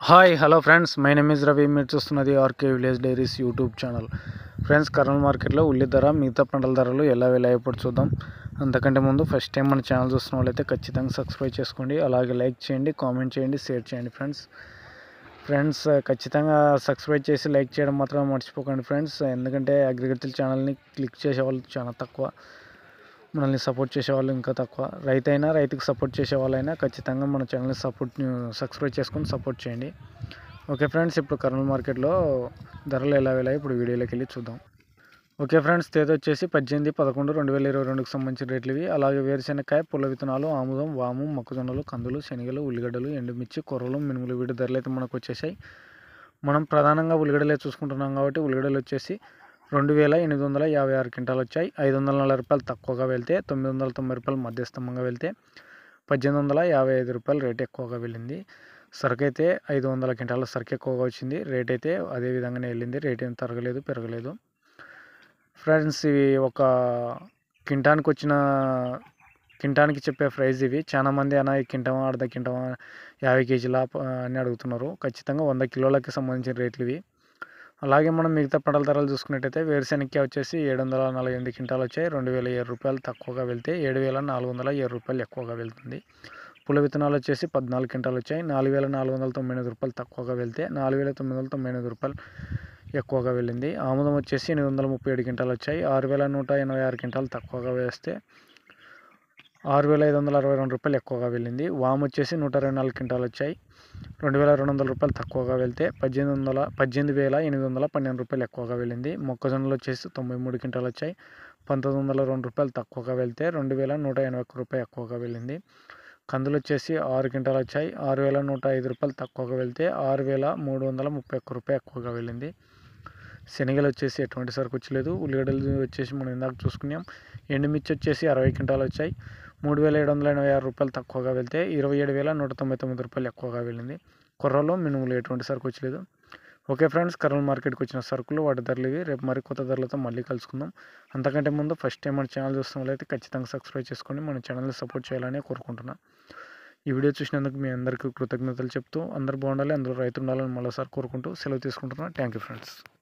hi hello friends my name is Ravi మీరు చూస్తున్నది RK village diaries YouTube channel friends Kurnool మార్కెట్లో ఉల్లి ధర మిగతా పంటల ధరలు ఎలా ఎలా ఇప్పుడు చూద్దాం అంతకంటే ముందు ఫస్ట్ టైం మన ఛానల్ చూస్తున్న వాళ్ళైతే ఖచ్చితంగా సబ్స్క్రైబ్ చేసుకోండి అలాగే లైక్ చేయండి కామెంట్ చేయండి షేర్ చేయండి ఫ్రెండ్స్ ఫ్రెండ్స్ ఖచ్చితంగా సబ్స్క్రైబ్ చేసి లైక్ చేయడం మాత్రం మర్చిపోకండి ఫ్రెండ్స్ ఎందుకంటే అగ్రికల్చర్ ఛానల్ని క్లిక్ చేసే వాళ్ళు చాలా తక్కువ మనల్ని సపోర్ట్ చేసే వాళ్ళు ఇంకా తక్కువ రైతు అయినా రైతుకి సపోర్ట్ చేసే వాళ్ళైనా ఖచ్చితంగా మన ఛానల్ని సపోర్ట్ సబ్స్క్రైబ్ చేసుకొని సపోర్ట్ చేయండి ఓకే ఫ్రెండ్స్ ఇప్పుడు కర్నూలు మార్కెట్లో ధరలు ఎలా వెళ్ళాయి ఇప్పుడు వీడియోలోకి వెళ్ళి చూద్దాం ఓకే ఫ్రెండ్స్ తేదీ వచ్చేసి పద్దెనిమిది పదకొండు రెండు వేల ఇరవై రెండుకి సంబంధించిన రేట్లు ఇవి అలాగే వేరుశెనక్కాయ పుల్ల విత్తనాలు ఆముదం వాము మొక్కజొన్నలు కందులు శనగలు ఉల్లిగడ్డలు ఎండుమిర్చి కొర్రలు మినుములు వీటి ధరలు అయితే మనకు వచ్చేసాయి మనం ప్రధానంగా ఉల్లిగడ్డలే చూసుకుంటున్నాం కాబట్టి ఉల్లిగడ్డలు వచ్చేసి రెండు వేల ఎనిమిది వందల యాభై ఆరు క్వింటాలు వచ్చాయి ఐదు వందల నలభై రూపాయలు తక్కువగా వెళ్తే తొమ్మిది వందల తొంభై రూపాయలు మధ్యస్థంగా వెళ్తే పద్దెనిమిది వందల యాభై ఐదు రూపాయలు రేట్ ఎక్కువగా వెళ్ళింది సరుకు అయితే ఐదు వందల క్వింటాల సరుకు ఎక్కువగా వచ్చింది రేట్ అయితే అదే విధంగానే వెళ్ళింది రేట్ ఏం తరగలేదు పెరగలేదు ఫ్రెండ్స్ ఇవి ఒక కింటానికి వచ్చిన కింటానికి చెప్పే ప్రైస్ ఇవి చాలా మంది అన్న ఈ కింటమా అర్ధ కింటమా యాభై కేజీల అని అడుగుతున్నారు ఖచ్చితంగా వంద కిలోలకి సంబంధించిన రేట్లు ఇవి అలాగే మనం మిగతా పంటల ధరలు చూసుకున్నట్టయితే వేరుశెనగ వచ్చేసి ఏడు వందల నలభై ఎనిమిది క్వింటాలు వచ్చాయి రెండు వేల ఏడు రూపాయలు తక్కువగా వెళ్తే ఏడు వేల నాలుగు వందల ఏడు రూపాయలు ఎక్కువగా వెళ్తుంది పుల విత్తనాలు వచ్చేసి పద్నాలుగు క్వింటాలు వచ్చాయి నాలుగు వేల నాలుగు వందల తొంభై ఎనిమిది రూపాయలు తక్కువగా వెళ్తే నాలుగు వేల తొమ్మిది వందల తొంభై ఎనిమిది రూపాయలు ఎక్కువగా వెళ్ళింది ఆముదం వచ్చేసి ఎనిమిది వందల ముప్పై ఏడు క్వింటాలు వచ్చాయి ఆరు వేల నూట ఎనభై ఆరు క్వింటాలు తక్కువగా వేస్తే ఆరు వేల ఐదు వందల అరవై రెండు రూపాయలు ఎక్కువగా వెళ్ళింది వామ్ వచ్చేసి నూట ఇరవై నాలుగు క్వింటాలు వచ్చాయి రెండు వేల రెండు వందల రూపాయలు తక్కువగా వెళ్తే పద్దెనిమిది వందల పద్దెనిమిది వేల ఎనిమిది వందల పన్నెండు రూపాయలు ఎక్కువగా వెళ్ళింది మొక్కజొన్నలు వచ్చేసి తొంభై మూడు క్వింటాలు వచ్చాయి పంతొమ్మిది వందల రెండు రూపాయలు తక్కువగా వెళ్తే రెండు వేల నూట ఎనభై ఒక్క రూపాయలు ఎక్కువగా వెళ్ళింది కందులు వచ్చేసి ఆరు క్వింటాలు వచ్చాయి ఆరు వేల నూట ఐదు రూపాయలు తక్కువగా వెళ్తే ఆరు వేల మూడు వందల ముప్పై ఒక్క రూపాయలు ఎక్కువగా వెళ్ళింది శనగలు వచ్చేసి ఎటువంటి సరుకు వచ్చలేదు ఉల్లిగడ్డలు వచ్చేసి మనం ఇందాక చూసుకున్నాం ఎండుమిర్చి వచ్చేసి అరవై క్వింటాలు వచ్చాయి మూడు వేల ఏడు వందల ఎనభై ఆరు రూపాయలు తక్కువగా వెళ్తే ఇరవై ఏడు వేల నూట తొంభై తొమ్మిది రూపాయలు ఎక్కువగా వెళ్ళింది కొర్రలో మినుములు ఎటువంటి సరుకు వచ్చలేదు ఓకే ఫ్రెండ్స్ కర్నూలు మార్కెట్కి వచ్చిన సరుకులు వాటి ధరలు ఇవి రేపు మరి కొత్త ధరలతో మళ్ళీ కలుసుకుందాం అంతకంటే ముందు ఫస్ట్ టైం మన ఛానల్ చూస్తున్న వాళ్ళైతే ఖచ్చితంగా సబ్స్క్రైబ్ చేసుకొని మన ఛానల్ని సపోర్ట్ చేయాలని కోరుకుంటున్నాను ఈ వీడియో చూసినందుకు మీ అందరికీ కృతజ్ఞతలు చెప్తూ అందరు బాగుండాలి అందరూ రైతు ఉండాలని మరోసారి కోరుకుంటూ సెలవు తీసుకుంటున్నాను థ్యాంక్ యూ ఫ్రెండ్స్